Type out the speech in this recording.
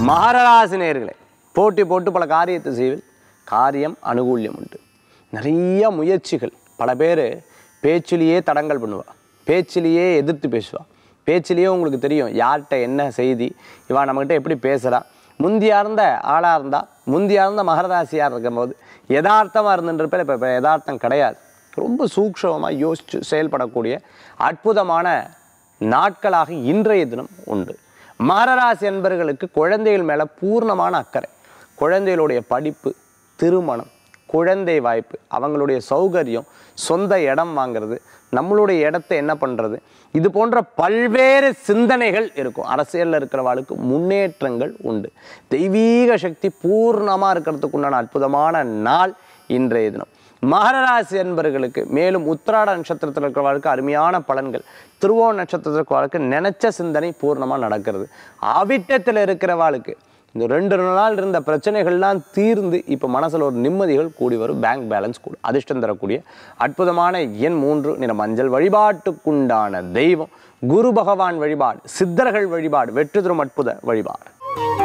மகராசி நேயர்களே போட்டி போட்டு பல காரியத்தை செய்வில் காரியம் அனுகூல்யம் உண்டு நிறைய முயற்சிகள் பல பேர் பேச்சிலேயே தடங்கல் பண்ணுவா பேச்சிலேயே எதிர்த்து பேசுவா பேச்சிலேயே உங்களுக்கு தெரியும் யார்கிட்ட என்ன செய்தி இவா நம்மகிட்ட எப்படி பேசுகிறா முந்தியா இருந்த ஆளாக இருந்தா முந்தியா இருந்த மகராசியாக இருக்கும்போது யதார்த்தமாக இருந்துன்றப்ப இப்போ இப்போ யதார்த்தம் கிடையாது ரொம்ப சூக்ஷமமாக யோசித்து செயல்படக்கூடிய அற்புதமான நாட்களாக இன்றைய தினம் உண்டு மகராசி என்பர்களுக்கு குழந்தைகள் மேலே பூர்ணமான அக்கறை குழந்தைகளுடைய படிப்பு திருமணம் குழந்தை வாய்ப்பு அவங்களுடைய சௌகரியம் சொந்த இடம் வாங்குறது நம்மளுடைய இடத்த என்ன பண்ணுறது இது போன்ற பல்வேறு சிந்தனைகள் இருக்கும் அரசியலில் இருக்கிறவாளுக்கு முன்னேற்றங்கள் உண்டு தெய்வீக சக்தி பூர்ணமாக இருக்கிறதுக்கு உண்டான அற்புதமான நாள் இன்றைய தினம் மகர ராசி என்பர்களுக்கு மேலும் உத்திராட நட்சத்திரத்தில் இருக்கிறவர்களுக்கு அருமையான பலன்கள் திருவோண நட்சத்திரத்தில் இருக்கிறவர்களுக்கு நினைச்ச சிந்தனை பூர்ணமாக நடக்கிறது அவிட்டத்தில் இருக்கிறவாளுக்கு இந்த ரெண்டு நாள் இருந்த பிரச்சனைகள்லாம் தீர்ந்து இப்போ மனசில் ஒரு நிம்மதிகள் கூடி வரும் பேங்க் பேலன்ஸ் கூடும் அதிர்ஷ்டம் தரக்கூடிய அற்புதமான எண் மூன்று நிற மஞ்சள் வழிபாட்டுக்குண்டான தெய்வம் குரு பகவான் வழிபாடு சித்தர்கள் வழிபாடு வெற்றி தரும் அற்புத வழிபாடு